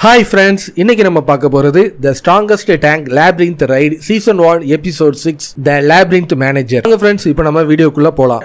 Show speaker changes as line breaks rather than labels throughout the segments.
hi friends இன்னைக்கு நம்ம பார்க்க போறது the strongest tank labyrinth ride season one episode six the labyrinth manager friends இப்போ நம்ம வீடியோக்குள்ள போலாம்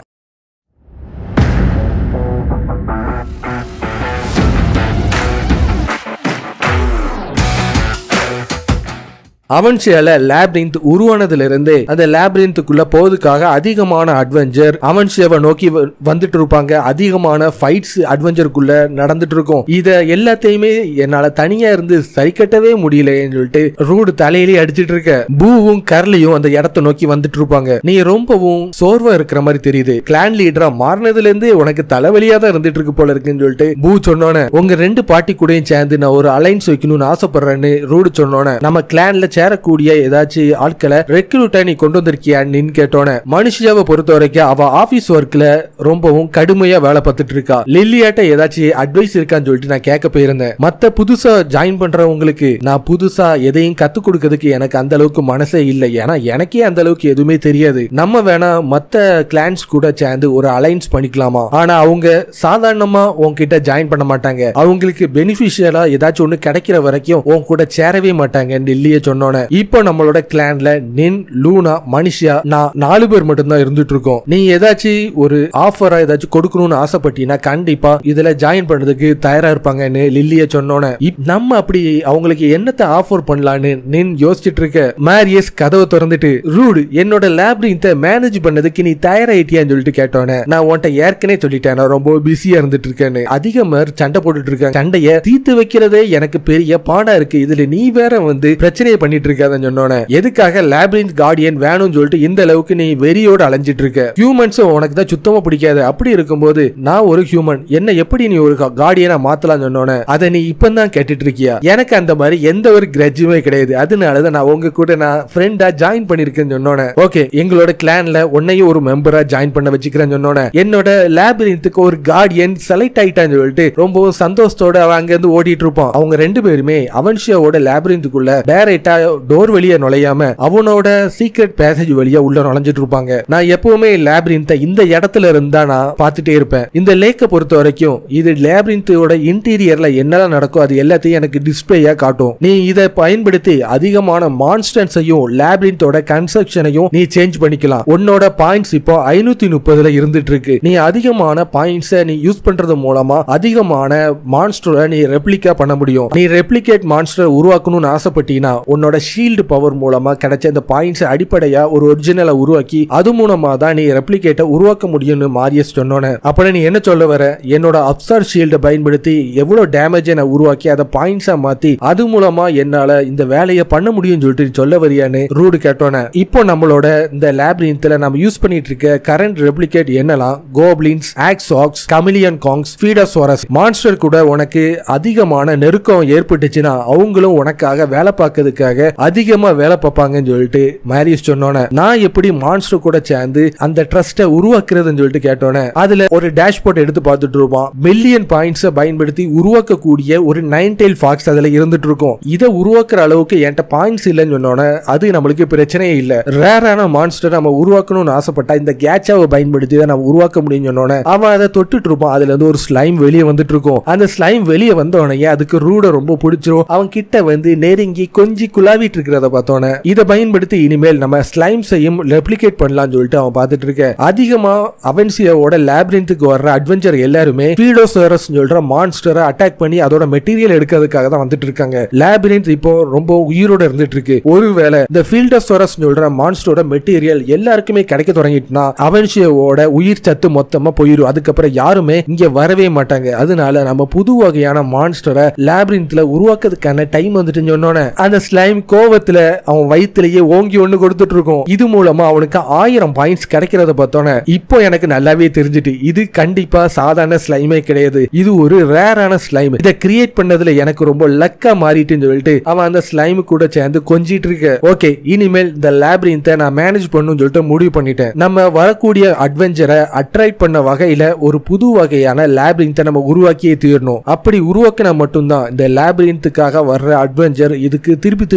அவன்ஷியால லேப்ரின்த் உருவானதுல அந்த லேப்ரின்த்துக்குள்ள போவதுக்காக அதிகமான அட்வென்ச்சர் அவன்ஷியாவை நோக்கி வ- வந்துட்டு இருப்பாங்க அதிகமான ஃபைட்ஸ் அட்வென்ச்சருக்குள்ள நடந்துட்டு இருக்கும் இத எல்லாத்தையுமே என்னால தனியா இருந்து சரி கட்டவே முடியலன்னு சொல்லிட்டு ரூடு தலையிலேயே அடிச்சிட்டு இருக்க பூவும் கர்லியும் அந்த இடத்தை நோக்கி வந்துட்டு இருப்பாங்க நீ ரொம்பவும் சோர்வா இருக்கிற மாதிரி தெரியுது கிளான் லீடரா மாறினதுல இருந்து உனக்கு தலைவலியா தான் இருந்துட்டு இருக்கு போல இருக்குன்னு சொல்லிட்டு பூ சொன்னோன்னே உங்க ரெண்டு பாட்டி கூடயும் சேர்ந்து நான் ஒரு அலைன்ஸ் வைக்கணும்னு ஆசைப்படுறேன்னு ரூடு சொன்னோன்னே நம்ம கிளான்ல சேரக்கூடிய ஏதாச்சும் ஆட்களை ரெக்ரூட்டா நீ கொண்டு வந்திருக்கியான்னு கேட்டோன்னே மனுஷியாவை பொறுத்த வரைக்கும் அவ ஆபீஸ் ஒர்க்ல ரொம்பவும் கடுமையா வேலை பார்த்துட்டு இருக்கா லில்லியாட்ட ஏதாச்சும் அட்வைஸ் இருக்கான்னு சொல்லிட்டு நான் கேட்க போயிருந்தேன் மத்த புதுசா ஜாயின் பண்றவங்களுக்கு நான் புதுசா எதையும் கத்து கொடுக்கறதுக்கு எனக்கு அந்த அளவுக்கு மனசே இல்லை ஏன்னா எனக்கே அந்த அளவுக்கு எதுவுமே தெரியாது நம்ம வேணா மத்த கிளான்ஸ் கூட சேர்ந்து ஒரு அலைன்ஸ் பண்ணிக்கலாமா ஆனா அவங்க சாதாரணமா உன்கிட்ட ஜாயின் பண்ண மாட்டாங்க அவங்களுக்கு பெனிஃபிஷியலா ஏதாச்சும் ஒண்ணு கிடைக்கிற வரைக்கும் உன் கூட சேரவே மாட்டாங்க இல்லையே சொன்னோன்னே இப்போ நம்மளோட கிளான்ல நின் லூனா மனுஷியா நான் நாலு பேர் மட்டும்தான் இருந்துட்டு இருக்கோம் நீ ஏதாச்சும் ஒரு ஆஃபரா ஏதாச்சும் கொடுக்கணும்னு ஆசைப்பட்டீங்கன்னா கண்டிப்பா இதுல ஜாயின் பண்றதுக்கு தயாரா இருப்பாங்கன்னு லில்லிய சொன்னோன்னே இப் நம்ம அப்படி அவங்களுக்கு என்னத்தை ஆஃபர் பண்ணலான்னு நின் யோசிச்சுட்டு இருக்க மேரியஸ் கதவை திறந்துட்டு ரூடு என்னோட லேப்ரின்த்தை மேனேஜ் பண்ணதுக்கு நீ தயாராயிட்டியான்னு சொல்லிட்டு கேட்டோன்னே நான் உன்கிட்ட ஏற்கனவே சொல்லிட்டேன் நான் ரொம்ப பிஸியா இருந்துட்டு இருக்கேன்னு அதிகமார் சண்டை போட்டுட்டு இருக்காங்க சண்டைய தீர்த்து வைக்கிறதே எனக்கு பெரிய பாடா இருக்கு இதுல நீ வேற வந்து பிரச்சனையை பண்ணிட்டு இருக்காதன்னு சொன்னோன்னே எதுக்காக லேப்ரின்த் கார்டியன் வேணும்னு சொல்லிட்டு இந்த அளவுக்கு நீ வெறியோட அலைஞ்சிட்டு இருக்க ஹியூமன்ஸ் உனக்கு தான் சுத்தமா பிடிக்காது அப்படி இருக்கும்போது நான் ஒரு ஹியூமன் என்ன எப்படி நீ ஒரு கார்டியனா மாத்தலாம் சொன்னோன்னே அதை நீ இப்பதான் கேட்டுட்டு இருக்கியா எனக்கு அந்த மாதிரி எந்த ஒரு கிரட்ஜுமே கிடையாது அதனாலதான் நான் உங்க கூட நான் ஃப்ரெண்டா ஜாயின் பண்ணிருக்கேன்னு சொன்னோன்னே ஓகே எங்களோட கிளான்ல உன்னையும் ஒரு மெம்பரா ஜாயின் பண்ண வச்சுக்கிறேன்னு சொன்னோன்னே என்னோட லேபிரின்த்துக்கு ஒரு கார்டியன் செலக்ட் ஆயிட்டான்னு சொல்லிட்டு ரொம்பவும் சந்தோஷத்தோட அவன் அங்க இருந்து ஓடிட்டு இருப்பான் அவங்க ரெண்டு பேருமே அவன்ஷியாவோட லேபிரின்த்துக்குள்ள டைரக்டா டோர் வழியா நுழையாம அவனோட சீக்ரெட் பேசேஜ் வழியா உள்ள நுழைஞ்சிட்டு இருப்பாங்க நான் எப்பவுமே லேபிரின்த்தை இந்த இடத்துல இருந்தா நான் பார்த்துட்டே இருப்பேன் இந்த லேக்கை பொறுத்த வரைக்கும் இது லேபிரின்த்தோட இன்டீரியர்ல என்னெல்லாம் நடக்கும் அது எல்லாத்தையும் எனக்கு டிஸ்பிளேயா காட்டும் நீ இதை பயன்படுத்தி அதிகமான மான்ஸ்டன்ஸையும் லேபிரின்த்தோட கன்ஸ்ட்ரக்ஷனையும் நீ சேஞ்ச் பண்ணிக்கலாம் உன்னோட பாயிண்ட்ஸ் இப்போ ஐநூத்தி முப்பதுல இருந்துட்டு இருக்கு நீ அதிகமான பாயிண்ட்ஸை நீ யூஸ் பண்றது மூலமா அதிகமான மான்ஸ்டரை நீ ரெப்ளிகா பண்ண முடியும் நீ ரெப்ளிகேட் மான்ஸ்டர் உருவாக்கணும்னு ஆசைப்பட்டீங்கன்னா உன்னோட ஷீல்டு பவர் மூலமா கிடைச்ச இந்த பாயிண்ட்ஸ் அடிப்படையா ஒரு ஒரிஜினலை உருவாக்கி அது மூலமா தான் நீ ரெப்ளிகேட்டை உருவாக்க முடியும்னு மாரியஸ் சொன்னோன்னு அப்ப நீ என்ன சொல்ல வர என்னோட அப்சார் ஷீல்டை பயன்படுத்தி எவ்வளவு டேமேஜை நான் உருவாக்கி அதை பாயிண்ட்ஸா மாத்தி அது மூலமா என்னால இந்த வேலையை பண்ண முடியும்னு சொல்லிட்டு நீ சொல்ல வரியான்னு ரூடு கேட்டோன்னே இப்போ நம்மளோட இந்த லேப்ரின்த்ல நம்ம யூஸ் பண்ணிட்டு இருக்க கரண்ட் ரெப்ளிகேட் என்னலாம் கோப்ளின்ஸ் ஆக்ஸாக்ஸ் கமிலியன் காங்ஸ் ஃபீடோசோரஸ் மான்ஸ்டர் கூட உனக்கு அதிகமான நெருக்கம் ஏற்பட்டுச்சுன்னா அவங்களும் உனக்காக வேலை பார்க்கறதுக்காக அதிகமா வேலை பார்ப்பாங்கன்னு சொல்லிட்டு மேரிஸ் சொன்னோன்னே நான் எப்படி மான்ஸ்டர் கூட சேர்ந்து அந்த ட்ரஸ்ட்டை உருவாக்குறதுன்னு சொல்லிட்டு கேட்டோன்னே அதுல ஒரு டேஷ்போர்ட் எடுத்து பார்த்துட்டு இருப்பான் மில்லியன் பாயிண்ட்ஸை பயன்படுத்தி உருவாக்கக்கூடிய ஒரு நைன் டெயில் ஃபாக்ஸ் அதுல இருந்துட்டு இருக்கும் இதை உருவாக்குற அளவுக்கு என்கிட்ட பாயிண்ட்ஸ் இல்லைன்னு சொன்னோன்னே அது நம்மளுக்கு பிரச்சனையே இல்ல ரேரான மான்ஸ்டர் நம்ம உருவாக்கணும்னு ஆசைப்பட்டா இந்த கேட்சாவை பயன்படுத்தி தான் நம்ம உருவாக்க முடியும்னு சொன்னோன்னே அவன் அதை தொட்டுட்டு இருப்பான் அதுல இருந்து ஒரு ஸ்லைம் வெளியே வந்துட்டு இருக்கும் அந்த ஸ்லைம் வெளியே வந்த உடனே அதுக்கு ரூட ரொம்ப பிடிச்சிரும் அவன் கிட்ட வந்து நெருங்கி கொஞ்சி குலாவிட்டு இருக்கிறத பார்த்தோன்னே இதை பயன்படுத்தி இனிமேல் நம்ம ஸ்லைம்ஸையும் ரெப்ளிகேட் பண்ணலாம்னு சொல்லிட்டு அவன் பார்த்துட்டு இருக்க அதிகமா அவன்சியாவோட லேப்ரின்த்துக்கு வர்ற அட்வென்ச்சர் எல்லாருமே பீடோசரஸ் சொல்ற மான்ஸ்டரை அட்டாக் பண்ணி அதோட மெட்டீரியல் எடுக்கிறதுக்காக தான் வந்துட்டு இருக்காங்க லேபிரின்த் இப்போ ரொம்ப உயிரோட இருந்துட்டு இருக்கு ஒருவேளை இந்த ஃபீல்டோசரஸ் சொல்ற மான்ஸ்டரோட மெட்டீரியல் எல்லாருக்குமே கிடைக்க தொடங்கிட்டுனா அவன்சியாவோட உயிர் சத்து மொத்தமா போயிடும் அதுக்கப்புறம் யாருமே இங்க வரவே மாட்டாங்க அதனால நம்ம புது வகையான மான்ஸ்டரை லேப்ரின்த்ல உருவாக்குறதுக்கான டைம் வந்துட்டு சொன்னோன்னே அந்த ஸ்லைம் கோவத்துல அவன் வயிற்றுலயே ஓங்கி ஒண்ணு கொடுத்துட்டு இருக்கும் இது மூலமா அவனுக்கு ஆயிரம் பாயிண்ட்ஸ் கிடைக்கிறத பார்த்தோன்னே இப்போ எனக்கு நல்லாவே தெரிஞ்சுட்டு இது கண்டிப்பா சாதாரண ஸ்லைமே கிடையாது இது ஒரு ரேரான ஸ்லைம் இதை கிரியேட் பண்ணதுல எனக்கு ரொம்ப லக்கா மாறிட்டுன்னு சொல்லிட்டு அவன் அந்த ஸ்லைம் கூட சேர்ந்து கொஞ்சிட்டு இருக்க ஓகே இனிமேல் இந்த லேப்ரின்த்தை நான் மேனேஜ் பண்ணணும்னு சொல்லிட்டு முடிவு பண்ணிட்டேன் நம்ம வரக்கூடிய அட்வென்ச்சரை அட்ராக்ட் பண்ண வகையில ஒரு புது வகையான லேப்ரின்த்தை நம்ம உருவாக்கியே தீரணும் அப்படி உருவாக்கினா மட்டும்தான் இந்த லேப்ரின்த்துக்காக வர்ற அட்வென்ச்சர் இதுக்கு திருப்பி திருப்பி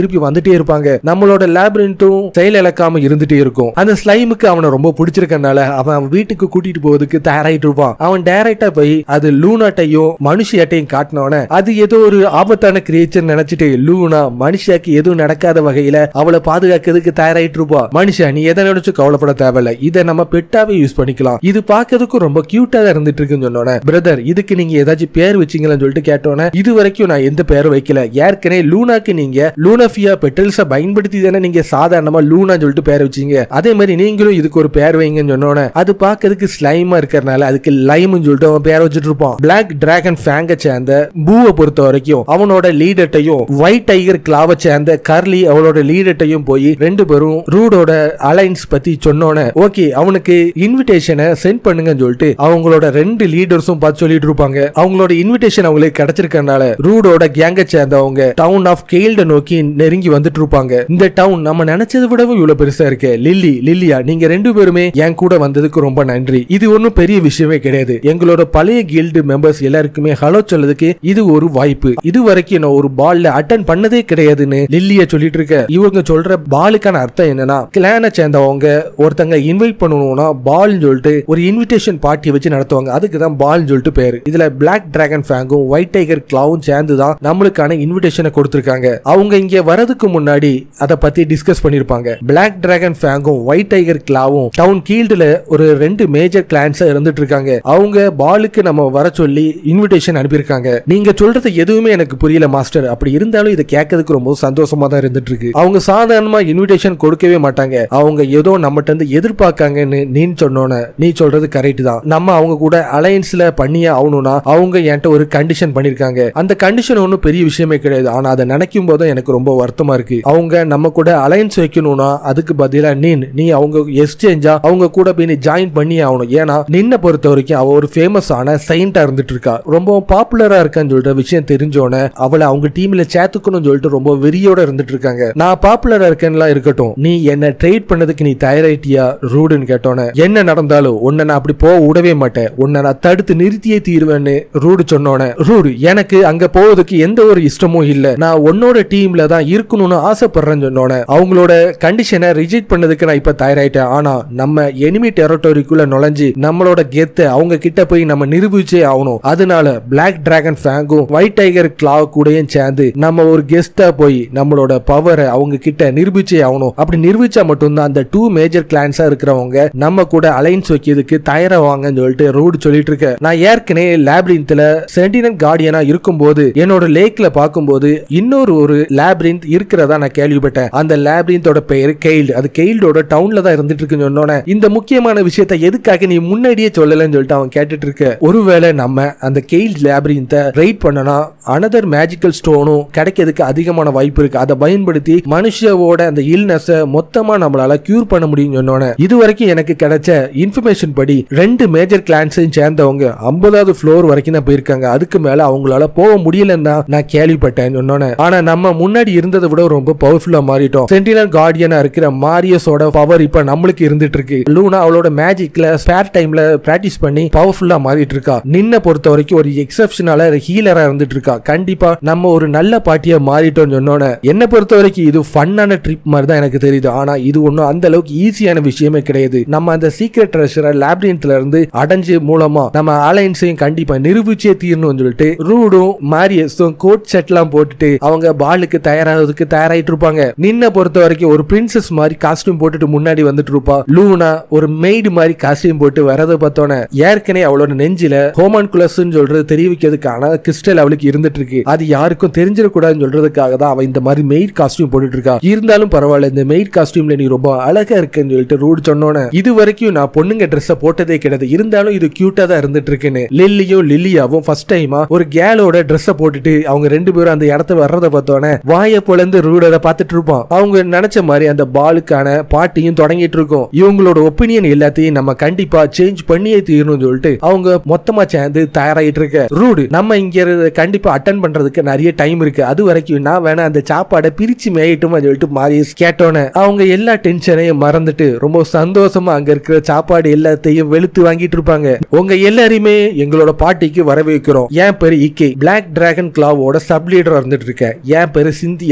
திருப்பி வந்துட்டே இருப்பாங்க நம்மளோட லேபிரிண்டும் செயல் இழக்காம இருந்துட்டே இருக்கும் அந்த ஸ்லைமுக்கு அவனை ரொம்ப பிடிச்சிருக்கனால அவன் அவன் வீட்டுக்கு கூட்டிட்டு போவதுக்கு தயாராயிட்டு இருப்பான் அவன் டைரக்டா போய் அது லூனாட்டையும் மனுஷியாட்டையும் காட்டினோன்னே அது ஏதோ ஒரு ஆபத்தான கிரியேச்சர் நினைச்சிட்டு லூனா மனுஷாக்கு எதுவும் நடக்காத வகையில அவளை பாதுகாக்கிறதுக்கு தயாராயிட்டு இருப்பா மனுஷா நீ எதை நினைச்சு கவலைப்பட தேவையில்ல இதை நம்ம பெட்டாவே யூஸ் பண்ணிக்கலாம் இது பார்க்கறதுக்கும் ரொம்ப கியூட்டா தான் இருந்துட்டு இருக்குன்னு சொன்னோன்னே பிரதர் இதுக்கு நீங்க ஏதாச்சும் பேர் வச்சீங்களான்னு சொல்லிட்டு கேட்டோன்னே இது வரைக்கும் நான் எந்த பேரும் வைக்கல ஏற்கனவே லூனாக்கு நீங்க லூனாஃபியா பெட்டல்ஸ பயன்படுத்தி தானே நீங்க சாதாரணமா லூனான்னு சொல்லிட்டு பேர் வச்சீங்க அதே மாதிரி நீங்களும் இதுக்கு ஒரு பேர் வைங்கன்னு சொன்னோன்னே அது பார்க்கறதுக்கு ஸ்லைமா இருக்கறனால அதுக்கு லைம்னு சொல்லிட்டு அவன் பேர் வச்சுட்டு இருப்பான் பிளாக் டிராகன் ஃபேங்க சேர்ந்த பூவை பொறுத்த வரைக்கும் அவனோட லீடர்ட்டையும் ஒயிட் டைகர் கிளாவை சேர்ந்த கர்லி அவளோட லீடர்ட்டையும் போய் ரெண்டு பேரும் ரூடோட அலைன்ஸ் பத்தி சொன்னோன்னே ஓகே அவனுக்கு இன்விடேஷனை சென்ட் பண்ணுங்கன்னு சொல்லிட்டு அவங்களோட ரெண்டு லீடர்ஸும் பார்த்து சொல்லிட்டு இருப்பாங்க அவங்களோட இன்விடேஷன் அவங்களுக்கு கிடைச்சிருக்கனால ரூடோட கேங்க சேர்ந்தவங்க டவுன் ஆஃப் கெயில்ட நோக்கி நெருங்கி வந்துட்டு இருப்பாங்க இந்த டவுன் நம்ம நினைச்சதை விடவும் இவ்வளவு பெருசா இருக்கு லில்லி லில்லியா நீங்க ரெண்டு பேருமே என் கூட வந்ததுக்கு ரொம்ப நன்றி இது ஒன்றும் பெரிய விஷயமே கிடையாது எங்களோட பழைய கில்டு மெம்பர்ஸ் எல்லாருக்குமே ஹலோ சொல்லதுக்கு இது ஒரு வாய்ப்பு இது வரைக்கும் நான் ஒரு பால்ல அட்டன் பண்ணதே கிடையாதுன்னு லில்லிய சொல்லிட்டு இருக்க இவங்க சொல்ற பாலுக்கான அர்த்தம் என்னன்னா கிளானை சேர்ந்தவங்க ஒருத்தங்க இன்வைட் பண்ணணும்னா பால் சொல்லிட்டு ஒரு இன்விடேஷன் பார்ட்டி வச்சு நடத்துவாங்க அதுக்கு தான் பால் சொல்லிட்டு பேரு இதுல பிளாக் டிராகன் ஃபேங்கும் ஒயிட் டைகர் கிளாவும் சேர்ந்து தான் நம்மளுக்கான இன்விடேஷனை கொடுத்திருக்காங்க அவங்க இங்க வரதுக்கு முன்னாடி அதை பத்தி டிஸ்கஸ் பண்ணிருப்பாங்க பிளாக் டிராகன் ஃபேங்கும் ஒயிட் டைகர் கிளாவும் டவுன் கீல்டுல ஒரு ரெண்டு மேஜர் கிளான்ஸா இருந்துட்டு இருக்காங்க அவங்க பாலுக்கு நம்ம வர சொல்லி இன்விடேஷன் அனுப்பியிருக்காங்க நீங்க சொல்றது எதுவுமே எனக்கு புரியல மாஸ்டர் அப்படி இருந்தாலும் இதை கேட்கறதுக்கு ரொம்ப சந்தோஷமா தான் இருந்துட்டு இருக்கு அவங்க சாதாரணமா இன்விடேஷன் கொடுக்கவே மாட்டாங்க அவங்க ஏதோ நம்மகிட்ட இருந்து எதிர்பார்க்காங்கன்னு நீ சொன்னோன நீ சொல்றது கரெக்ட் தான் நம்ம அவங்க கூட அலையன்ஸ்ல பண்ணியே ஆகணும்னா அவங்க என்கிட்ட ஒரு கண்டிஷன் பண்ணிருக்காங்க அந்த கண்டிஷன் ஒன்றும் பெரிய விஷயமே கிடையாது ஆனா அதை நினைக்கும் போதும் எனக்கு ரொம்ப வருத்தமா இருக்கு அவங்க நம்ம கூட அலையன்ஸ் வைக்கணும்னா அதுக்கு பதிலா நீ நீ அவங்க எக்ஸ்சேஞ்சா அவங்க கூட போய் நீ ஜாயின் பண்ணி ஆகணும் ஏன்னா நின்ன பொறுத்த வரைக்கும் அவ ஒரு ஃபேமஸ் ஆன சைண்டா இருந்துட்டு இருக்கா ரொம்ப பாப்புலரா இருக்கான்னு சொல்லிட்டு விஷயம் தெரிஞ்சோன்னே அவளை அவங்க டீம்ல சேர்த்துக்கணும்னு சொல்லிட்டு ரொம்ப வெறியோட இருந்துட்டு இருக்காங்க நான் பாப்புலரா இருக்கேன்லாம் இருக்கட்டும் நீ என்ன ட்ரேட் பண்ணதுக்கு நீ தயாராயிட்டியா ரூடுன்னு கேட்டோன்னே என்ன நடந்தாலும் உன்னை நான் அப்படி போக விடவே மாட்டேன் உன்னை நான் தடுத்து நிறுத்தியே தீருவேன்னு ரூடு சொன்னோன்னே ரூடு எனக்கு அங்க போவதுக்கு எந்த ஒரு இஷ்டமும் இல்ல நான் உன்னோட டீம்ல தான் இருக்கணும்னு ஆசைப்படுறேன்னு சொன்னோன்னே அவங்களோட கண்டிஷனை ரிஜெக்ட் பண்ணதுக்கு நான் இப்ப தயாராயிட்டேன் ஆனா நம்ம எனிமி டெரிட்டோரிக்குள்ள நுழைஞ்சு நம்மளோட கெத்தை அவங்க கிட்ட போய் நம்ம நிரூபிச்சே ஆகணும் அதனால பிளாக் டிராகன் ஃபேங்கும் ஒயிட் டைகர் கிளாவ் கூடயும் சேர்ந்து நம்ம ஒரு கெஸ்டா போய் நம்மளோட பவரை அவங்க கிட்ட நிரூபிச்சே ஆகணும் அப்படி நிரூபிச்சா மட்டும்தான் அந்த டூ மேஜர் கிளான்ஸா இருக்கிறவங்க நம்ம கூட அலைன்ஸ் வைக்கிறதுக்கு தயாராவாங்கன்னு சொல்லிட்டு ரூட் சொல்லிட்டு இருக்க நான் ஏற்கனவே லேப்ரின்த்ல சென்டினல் கார்டியனா இருக்கும்போது என்னோட லேக்ல பார்க்கும்போது இன்னொரு ஒரு லேப்ரின்த் இருக்கிறதா நான் கேள்விப்பட்டேன் அந்த லேப்ரின்த்தோட பெயர் கெயில்டு அது கெயில்டோட டவுன்ல தான் இருந்துட்டு இருக்குன்னு சொன்னோன்னே இந்த முக்கியமான விஷயத்தை எதுக்காக நீ முன்னாடியே சொல்லலன்னு சொல்லிட்டு அவன் கேட்டுட்டு இருக்க ஒருவேளை நம்ம அந்த கெயில்ட் லேப்ரின்த்தை ரைட் பண்ணனா அனதர் மேஜிக்கல் ஸ்டோனும் கிடைக்கிறதுக்கு அதிகமான வாய்ப்பு இருக்கு அதை பயன்படுத்தி மனுஷவோட அந்த இல்னஸ மொத்தமா நம்மளால கியூர் பண்ண முடியும் சொன்னோன்னே இது வரைக்கும் எனக்கு கிடைச்ச இன்ஃபர்மேஷன் படி ரெண்டு மேஜர் கிளான்ஸையும் சேர்ந்தவங்க ஐம்பதாவது ஃப்ளோர் வரைக்கும் தான் போயிருக்காங்க அதுக்கு மேல அவங்களால போக முடியலன்னு தான் நான் கேள்விப்பட்டேன் சொன்னோன்னே ஆனா நம்ம முன்னாடி இருந்ததை விட ரொம்ப பவர்ஃபுல்லா மாறிட்டோம் சென்டினல் கார்டியனா இருக்கிற மாரியஸோட பவர் இப்ப நம்மளுக்கு இருந்துட்டு இருக்கு லூனா அவளோட மேஜிக்ல ஸ்பேர் டைம்ல பிராக்டிஸ் பண்ணி பவர்ஃபுல்லா மாறிட்டு இருக்கா நின்ன பொறுத்த வரைக்கும் ஒரு எக்ஸப்ஷனால ஹீலரா இருந்துட்டு இருக்கா கண்டிப்பா நம்ம ஒரு நல்ல பாட்டியா மாறிட்டோம்னு சொன்னோன்னே என்ன பொறுத்த வரைக்கும் இது ஃபன்னான ட்ரிப் மாதிரி தான் எனக்கு தெரியுது ஆனா இது ஒன்றும் அந்த அளவுக்கு ஈஸியான விஷயமே கிடையாது நம்ம அந்த சீக்ரெட் ட்ரெஷரை லேப்ரின்த்ல இருந்து அடைஞ்சு மூலமா நம்ம அலைன்ஸையும் கண்டிப்பா நிரூபிச்சே தீரணும்னு சொல்லிட்டு ரூடும் மாரியஸும் கோட் செட்லாம் போட்டுட்டு அவங்க பாலுக்கு தயாராகிறதுக்கு தயாராயிட்டு இருப்பாங்க நின்ன பொறுத்த வரைக்கும் ஒரு பிரின்சஸ் மாதிரி காஸ்டியூம் போட்டுட்டு முன்னாடி வந்துட்டு இருப்பா லூனா ஒரு மெய்டு மாதிரி காஸ்டியூம் போட்டு வரதை பார்த்தோன்னே ஏற்கனவே அவளோட நெஞ்சில ஹோமான் குலஸ்ன்னு சொல்றது தெரிவிக்கிறதுக்கான கிறிஸ்டல் அவளுக்கு இருந்துட்டு இருக்கு அது யாருக்கும் தெரிஞ்சிடக்கூடாதுன்னு சொல்றதுக்காக தான் அவ இந்த மாதிரி மெய்ட் காஸ்டியூம் போட்டுட்டு இருக்கா இருந்தாலும் பரவாயில்ல இந்த மெய்ட் காஸ்டியூம்ல நீ ரொம்ப அழகா இருக்குன்னு சொல்லிட்டு ரூட் சொன்னோன்னே இது வரைக்கும் நான் பொண்ணுங்க ட்ரெஸ்ஸை போட்டதே கிடையாது இருந்தாலும் இது கியூட்டா தான் இருந்துட்டு இருக்குன்னு லில்லியும் லில்லியாவும் ஃபர்ஸ்ட் டைமா ஒரு கேலோட ட்ரெஸ்ஸை போட்டுட்டு அவங்க ரெண்டு பேரும் அந்த இடத்த வர்றத பார்த்தோன்னே வாயை பொழந்து ரூடரை பார்த்துட்டு இருப்பான் அவங்க நினைச்ச மாதிரி அந்த பாலுக்கான பாட்டியும் தொடங்கிட்டு இருக்கும் இவங்களோட ஒப்பீனியன் எல்லாத்தையும் நம்ம கண்டிப்பா சேஞ்ச் பண்ணியே தீரணும்னு சொல்லிட்டு அவங்க மொத்தமா சேர்ந்து தயாராகிட்டு இருக்க ரூடு நம்ம இங்க இருந்து கண்டிப்பா அட்டன் பண்றதுக்கு நிறைய டைம் இருக்கு அது வரைக்கும் நான் வேணா அந்த சாப்பாடை பிரிச்சு மேயிட்டுமா சொல்லிட்டு மாரியஸ் கேட்டோன்னே அவங்க எல்லா டென்ஷனையும் மறந்துட்டு ரொம்ப சந்தோஷமா அங்க இருக்கிற சாப்பாடு எல்லாத்தையும் வெளுத்து வாங்கிட்டு இருப்பாங்க உங்க எல்லாரையுமே எங்களோட பாட்டிக்கு வரவேற்கிறோம் என் பேரு இகே பிளாக் டிராகன் கிளாவோட சப் லீடரா இருந்துட்டு இருக்கேன் என் பேரு சிந்தியா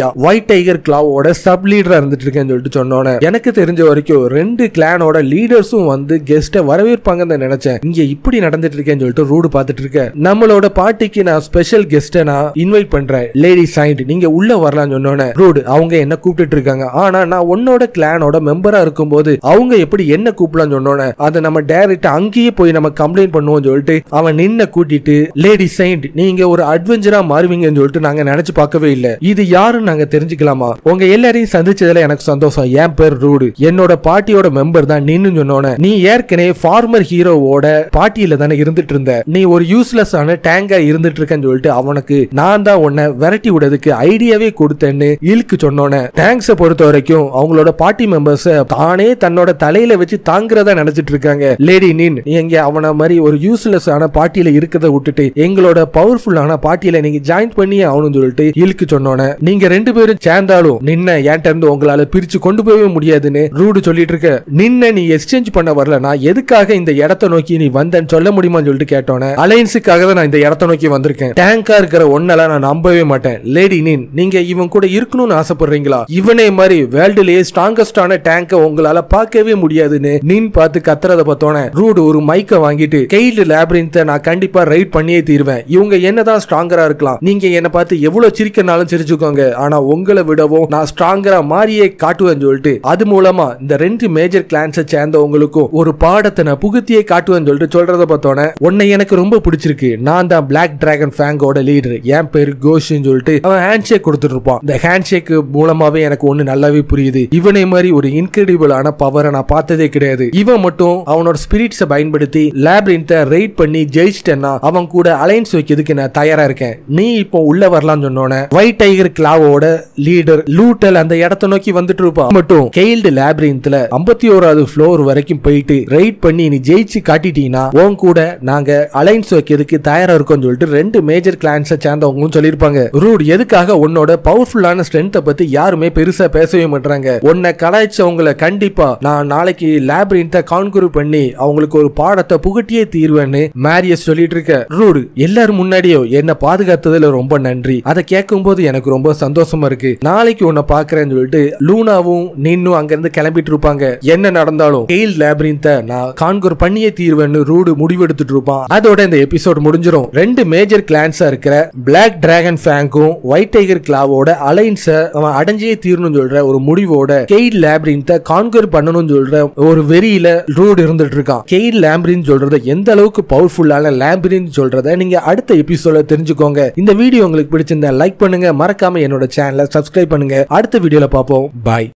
ஒயிட் டைகர் கிளாவோட சப் லீடரா இருந்துட்டு இருக்கேன்னு சொல்லிட்டு சொன்னோன்னே எனக்கு தெரிஞ்ச வரைக்கும் ரெண்டு கிளானோட லீடர்ஸும் வந்து கெஸ்ட வரவேற்பாங்கன்னு நினைச்சேன் இங்க இப்படி நடந்துட்டு இருக்கேன்னு சொல்லிட்டு ரூடு பார்த்துட்டு இருக்கேன் நம்மளோட பார்ட்டிக்கு நான் ஸ்பெஷல் கெஸ்ட நான் இன்வைட் பண்றேன் லேடி சைண்ட் நீங்க உள்ள வரலாம்னு சொன்னோன்னே ரூடு அவங்க என்ன கூப்பிட்டுட்டு இருக்காங்க ஆனா நான் உன்னோட கிளானோட மெம்பரா இருக்கும்போது அவங்க எப்படி என்ன கூப்பிடலாம்னு சொன்னோன்னே அதை நம்ம டைரக்டா அங்கேயே போய் நம்ம கம்ப்ளைண்ட் பண்ணுவோம் சொல்லிட்டு அவன் நின்ன கூட்டிட்டு லேடி சைண்ட் நீங்க ஒரு அட்வென்ச்சரா மாறுவீங்கன்னு சொல்லிட்டு நாங்க நினைச்சு பார்க்கவே இல்ல இது யாருன்னு நாங்க தெரிஞ்சுக்கலாமா உங்க எல்லாரையும் சந்திச்சதுல எனக்கு சந்தோஷம் என் பேர் ரூடு என்னோட பார்ட்டியோட மெம்பர் தான் நின்னு சொன்னோன்னே நீ ஏற்கனவே ஃபார்மர் ஹீரோவோட பார்ட்டியில தானே இருந்துட்டு இருந்த நீ ஒரு யூஸ்லெஸ் ஆன டேங்கா இருந்துட்டு இருக்கேன்னு சொல்லிட்டு அவனுக்கு நான் தான் உன்னை விரட்டி விடுறதுக்கு ஐடியாவே கொடுத்தேன்னு இழுக்கு சொன்னோன்னே டேங்க்ஸை பொறுத்த வரைக்கும் அவங்களோட பார்ட்டி மெம்பர்ஸ் தானே தன்னோட தலையில வச்சு தாங்குறதா நினைச்சிட்டு இருக்காங்க லேடி நின் நீங்க அவன மாதிரி ஒரு யூஸ்லெஸ் ஆன பார்ட்டியில இருக்கிறத விட்டுட்டு எங்களோட பவர்ஃபுல்லான பார்ட்டியில நீங்க ஜாயின் பண்ணி ஆகணும்னு சொல்லிட்டு இழுக்கு சொன்னோன்னே நீங்க ரெண்டு பேரும் சேர்ந்தாலும் நின்ன என்கிட்ட இருந்து உங்களால பிரிச்சு கொண்டு போகவே முடியாதுன்னு ரூடு சொல்லிட்டு இருக்க நின்ன நீ எக்ஸ்சேஞ்ச் பண்ண வரல நான் எதுக்காக இந்த இடத்த நோக்கி நீ வந்தேன்னு சொல்ல முடியுமான்னு சொல்லிட்டு கேட்டோன்னே அலையன்ஸுக்காக தான் நான் இந்த இடத்த நோக்கி வந்திருக்கேன் டேங்கா இருக்கிற ஒன்னெல்லாம் நான் நம்பவே மாட்டேன் லேடி நின் நீங்க இவன் கூட இருக்கணும்னு ஆசைப்படுறீங்களா இவனே மாதிரி வேர்ல்டுலயே ஸ்ட்ராங்கஸ்டான டேங்க உங்களால பார்க்கவே முடியாதுன்னு நின் பார்த்து கத்துறத பார்த்தோன்னே ரூடு ஒரு மைக்க வாங்கிட்டு கெயில்டு லேப்ரின்த்த நான் கண்டிப்பா ரைட் பண்ணியே தீருவேன் இவங்க என்னதான் ஸ்ட்ராங்கரா இருக்கலாம் நீங்க என்ன பார்த்து எவ்வளவு சிரிக்கனாலும் சிரிச்சுக்கோங்க ஆனா உங்களை விடவும் நான் ஸ்ட்ராங்கரா மாறியே காட்டுவேன்னு சொல்லிட்டு அது மூலமா இந்த ரெண்டு மேஜர் கிளான்ஸை சேர்ந்தவங்களுக்கும் ஒரு பாடத்தை நான் புகுத்தியே காட்டுவேன்னு சொல்லிட்டு சொல்றத பார்த்தோன்னே உன்னை எனக்கு ரொம்ப பிடிச்சிருக்கு நான் தான் பிளாக் டிராகன் ஃபேங்கோட லீடர் என் பேரு கோஷின்னு சொல்லிட்டு அவன் ஹேண்ட் ஷேக் கொடுத்துட்டு இருப்பான் இந்த ஹேண்ட் ஷேக் மூலமாவே எனக்கு ஒண்ணு நல்லாவே புரியுது இவனை மாதிரி ஒரு இன்கிரெடிபிளான பவரை நான் பார்த்ததே கிடையாது இவன் மட்டும் அவனோட ஸ்பிரிட்ஸை பயன்படுத்தி லேப்ரின்த்தை ரைட் பண்ணி ஜெயிச்சிட்டேன்னா அவன் கூட அலைன்ஸ் வைக்கிறதுக்கு நான் தயாரா இருக்கேன் நீ இப்போ உள்ள வரலாம்னு சொன்னோன்னே ஒயிட் டைகர் கிளாவோட லீடர் லூட்டல் அந்த இடத்த நோக்கி வந்துட்டு இருப்பான் மட்டும் கெயில்டு லேப்ரின்த்ல ஐம்பத்தி ஓராவது ஃப்ளோர் வரைக்கும் போயிட்டு ரைட் பண்ணி நீ ஜெயிச்சு காட்டிட்டீங்கன்னா உன் கூட நாங்க அலைன்ஸ் வைக்கிறதுக்கு தயாரா இருக்கோம்னு சொல்லிட்டு ரெண்டு மேஜர் கிளான்ஸை சேர்ந்தவங்களும் சொல்லியிருப்பாங்க ரூட் எதுக்காக உன்னோட பவர்ஃபுல்லான ஸ்ட்ரென்த்தை பத்தி யாருமே பெருசா பேசவே மாட்டாங்க உன்னை கலாய்ச்சவங்களை கண்டிப்பா நான் நாளைக்கு லேப்ரின்த்தை கான்குரு பண்ணி அவங்களுக்கு ஒரு பாடத்தை புகட்டியே தீர்வேன்னு மேரியஸ் சொல்லிட்டு இருக்க ரூடு எல்லாரும் முன்னாடியோ என்ன பாதுகாத்ததுல ரொம்ப நன்றி அதை கேட்கும் போது எனக்கு ரொம்ப சந்தோஷமா இருக்கு நாளைக்கு உன்னை பாக்குறேன்னு சொல்லிட்டு லூனாவும் நின்னும் அங்கிருந்து கிளம்பிட்டு இருப்பாங்க என்ன நடந்தாலும் கெயில் லேப்ரின்த்த நான் கான்குர் பண்ணியே தீர்வேன்னு ரூடு முடிவெடுத்துட்டு இருப்பான் அதோட இந்த எபிசோட் முடிஞ்சிரும் ரெண்டு மேஜர் கிளான்ஸா இருக்கிற பிளாக் டிராகன் ஃபேங்கும் ஒயிட் டைகர் கிளாவோட அலைன்ஸ அவன் அடைஞ்சே தீரணும்னு சொல்ற ஒரு முடிவோட கெயில் லேப்ரின்த்த கான்கர் பண்ணணும்னு சொல்ற ஒரு வெறியில ரூட் இருந்துட்டு இருக்கான் கெயில் லேப்ரின் சொல்றத எந்த அளவுக்கு பவர்ஃபுல்லான லேப்ரின் சொல்றத நீங்க அடுத்த எபிசோட தெரிஞ்சுக்கோங்க இந்த வீடியோ உங்களுக்கு பிடிச்சிருந்தா லைக் பண்ணுங்க மறக்காம என்னோட சேனலை சப்ஸ்கிரைப் பண்ணுங்க அடுத்த வீடியோல பார்ப்போம் பாய்